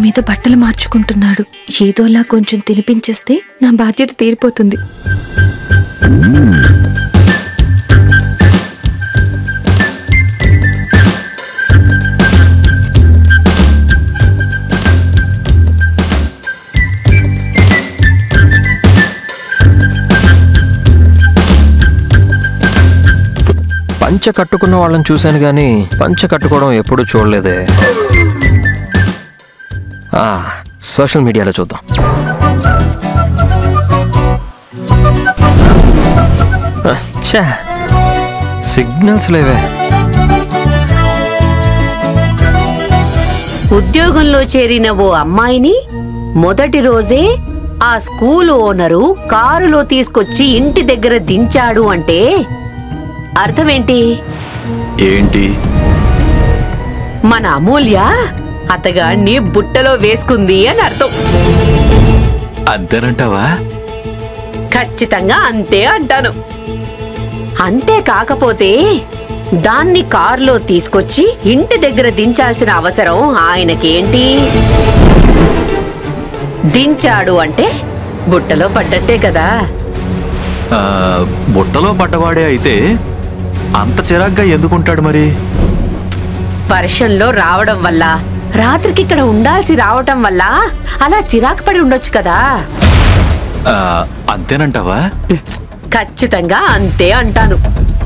మీద బట్టలు మార్చుకుంటున్నాడు ఏదోలా కొంచెం తినిపించేస్తే నా బాధ్యత తీరిపోతుంది పంచ కట్టుకున్న వాళ్ళని చూశాను కానీ పంచ కట్టుకోవడం ఎప్పుడూ చూడలేదే ఆ, సోషల్ మీడియాలో చూద్దాం ఆ, ఛే సిగ్నల్స్ లేవే ఉద్యోగంలో చేరిన ఓ అమ్మాయిని మొదటి రోజే ఆ స్కూల్ ఓనరు కారులో తీసుకొచ్చి ఇంటి దగ్గర దించాడు అంటే అర్థమేంటి ఏంటి మన అమూల్య అతగాణ్ణి బుట్టలో వేసుకుంది అని అర్థం అంతేనంటావా ఖచ్చితంగా అంతే అంటాను అంతే కాకపోతే దాన్ని కారులో తీసుకొచ్చి ఇంటి దగ్గర దించాల్సిన అవసరం ఆయనకేంటి దించాడు అంటే బుట్టలో పడ్డట్టే కదా ఆ, బుట్టలో పడ్డవాడే అయితే అంత చిరాగ్గా ఎందుకుంటాడు మరి వర్షంలో రావడం వల్ల రాత్రికి ఇక్కడ ఉండాల్సి రావటం వల్ల అలా చిరాకు పడి ఉండొచ్చు కదా ఆ, అంతేనంటావా ఖచ్చితంగా అంతే అంటాను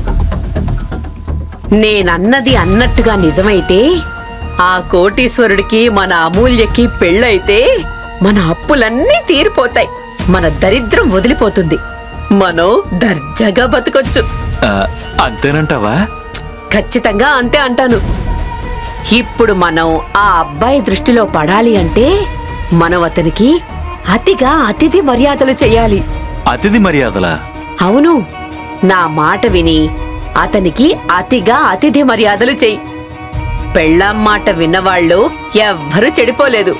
నేనన్నది అన్నట్టుగా నిజమైతే ఆ కోటీశ్వరుడికి మన అమూల్యకి పెళ్ళైతే మన అప్పులన్నీ తీరిపోతాయి మన దరిద్రం వదిలిపోతుంది మనం దర్జాగా బతకొచ్చు ఆ, అంతేనంటావా ఖచ్చితంగా అంతే అంటాను ఇప్పుడు మనం ఆ అబ్బాయి దృష్టిలో పడాలి అంటే మనం అతనికి అతిగా అతిథి మర్యాదలు చెయ్యాలి అతిథి మర్యాదలా అవును నా మాట విని అతనికి అతిగా అతిథి మర్యాదలు చెయ్యి పెళ్ళాం మాట విన్నవాళ్ళు ఎవ్వరూ చెడిపోలేదు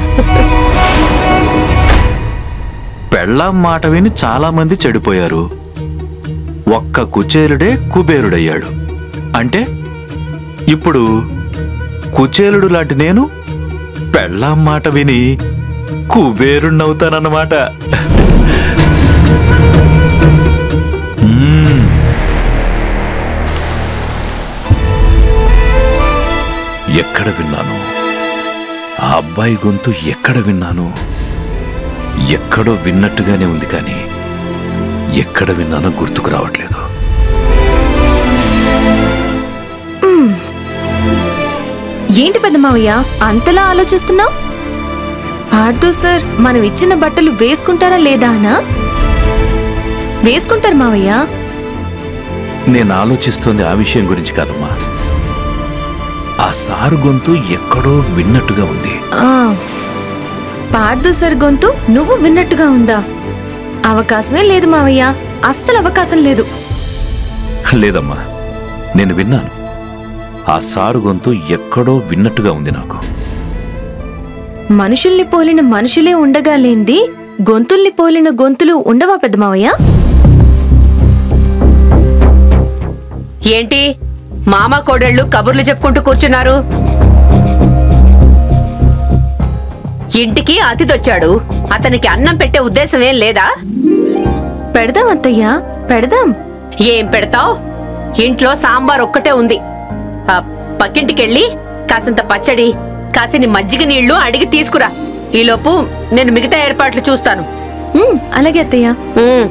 పెళ్ళాం మాట విని చాలా మంది చెడిపోయారు ఒక్క కుచేలుడే కుబేరుడయ్యాడు అంటే ఇప్పుడు కుచేలుడు లాంటి నేను పెళ్ళాం మాట విని కుబేరుణ్ణవుతానన్నమాట మ్మ్. ఎక్కడ విన్నాను ఆ అబ్బాయి గొంతు ఎక్కడ విన్నాను ఎక్కడో విన్నట్టుగానే ఉంది కానీ ఎక్కడ విన్నానో గుర్తుకు రావట్లేదు ఏంటి పెద్ద మావయ్య అంతలా ఆలోచిస్తున్నావు పార్థు సార్ మనం ఇచ్చిన బట్టలు వేసుకుంటారా లేదా అనా వేసుకుంటారు మావయ్య నేను ఆలోచిస్తోంది ఆ విషయం గురించి కాదమ్మా ఆ సారు గొంతు ఎక్కడో విన్నట్టుగా ఉంది ఆ, పార్థు సార్ గొంతు నువ్వు విన్నట్టుగా ఉందా అవకాశమే లేదు మావయ్య అస్సలు అవకాశం లేదు లేదమ్మా నేను విన్నాను ఆ సారు గొంతు ఎక్కడో విన్నట్టుగా ఉంది నాకు మనుషుల్ని పోలిన మనుషులే ఉండగా లేంది గొంతుల్ని పోలిన గొంతులు ఉండవా పెద్ద మావయ్య ఏంటి మామ కోడళ్ళు కబుర్లు చెప్పుకుంటూ కూర్చున్నారు ఇంటికి అతిథొచ్చాడు అతనికి అన్నం పెట్టే ఉద్దేశమేం లేదా పెడదాం అత్తయ్య పెడదాం ఏం పెడతావ్ ఇంట్లో సాంబార్ ఒక్కటే ఉంది ఆ పక్కింటికెళ్ళి కాసింత పచ్చడి కాసిని మజ్జిగ నీళ్లు అడిగి తీసుకురా ఈలోపు నేను మిగతా ఏర్పాట్లు చూస్తాను ఉమ్, అలాగే అత్తయ్య ఉమ్.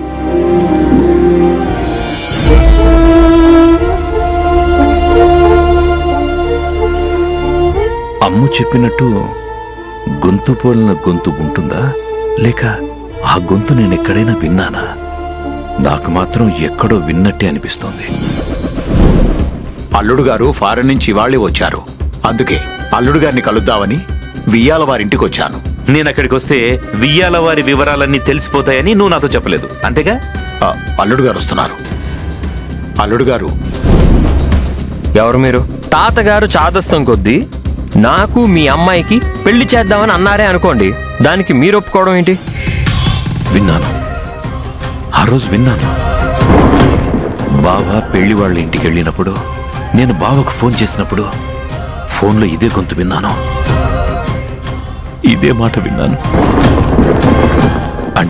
అమ్ము చెప్పినట్టు గొంతు పోలిన గొంతు ఉంటుందా లేక ఆ గొంతు నేను ఎక్కడైనా విన్నానా నాకు మాత్రం ఎక్కడో విన్నట్టే అనిపిస్తోంది అల్లుడు గారు ఫారెన్ నుంచి ఇవాళ్లే వచ్చారు అందుకే అల్లుడు గారిని కలుద్దామని వియ్యాల వారింటికి వచ్చాను నేను అక్కడికి వస్తే వియ్యాల వారి వివరాలన్నీ తెలిసిపోతాయని నువ్వు నాతో చెప్పలేదు అంతేగా ఆ, అల్లుడు గారు వస్తున్నారు అల్లుడు గారు ఎవరు మీరు తాతగారు చాదస్తం కొద్దీ నాకు మీ అమ్మాయికి పెళ్లి చేద్దామని అన్నారే అనుకోండి దానికి మీరు ఒప్పుకోవడం ఏంటి విన్నాను ఆ రోజు విన్నాను బావ పెళ్లి వాళ్ళ ఇంటికి వెళ్ళినప్పుడు నేను బావకు ఫోన్ చేసినప్పుడు ఫోన్లో ఇదే గొంతు విన్నాను ఇదే మాట విన్నాను